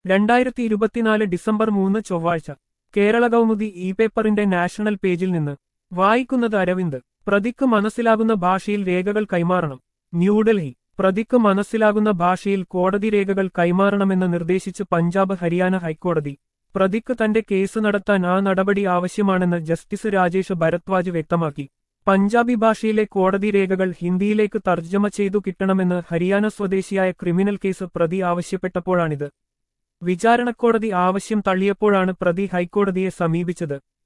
രണ്ടായിരത്തി ഇരുപത്തിനാല് ഡിസംബർ മൂന്ന് ചൊവ്വാഴ്ച കേരള കൗമുദി ഇ പേപ്പറിന്റെ നാഷണൽ പേജിൽ നിന്ന് വായിക്കുന്നത് അരവിന്ദ് പ്രതിക്ക് മനസ്സിലാകുന്ന ഭാഷയിൽ രേഖകൾ കൈമാറണം ന്യൂഡൽഹി പ്രതിക്ക് മനസ്സിലാകുന്ന ഭാഷയിൽ കോടതി രേഖകൾ കൈമാറണമെന്ന് നിർദ്ദേശിച്ച് പഞ്ചാബ് ഹരിയാന ഹൈക്കോടതി പ്രതിക്ക് തന്റെ കേസ് നടത്താൻ ആ നടപടി ആവശ്യമാണെന്ന് ജസ്റ്റിസ് രാജേഷ് ഭരദ്വാജ് വ്യക്തമാക്കി പഞ്ചാബി ഭാഷയിലെ കോടതി രേഖകൾ ഹിന്ദിയിലേക്ക് തർജ്ജമ ചെയ്തു കിട്ടണമെന്ന് ഹരിയാന സ്വദേശിയായ ക്രിമിനൽ കേസ് പ്രതി ആവശ്യപ്പെട്ടപ്പോഴാണിത് വിചാരണക്കോടതി ആവശ്യം തള്ളിയപ്പോഴാണ് പ്രതി ഹൈക്കോടതിയെ സമീപിച്ചത്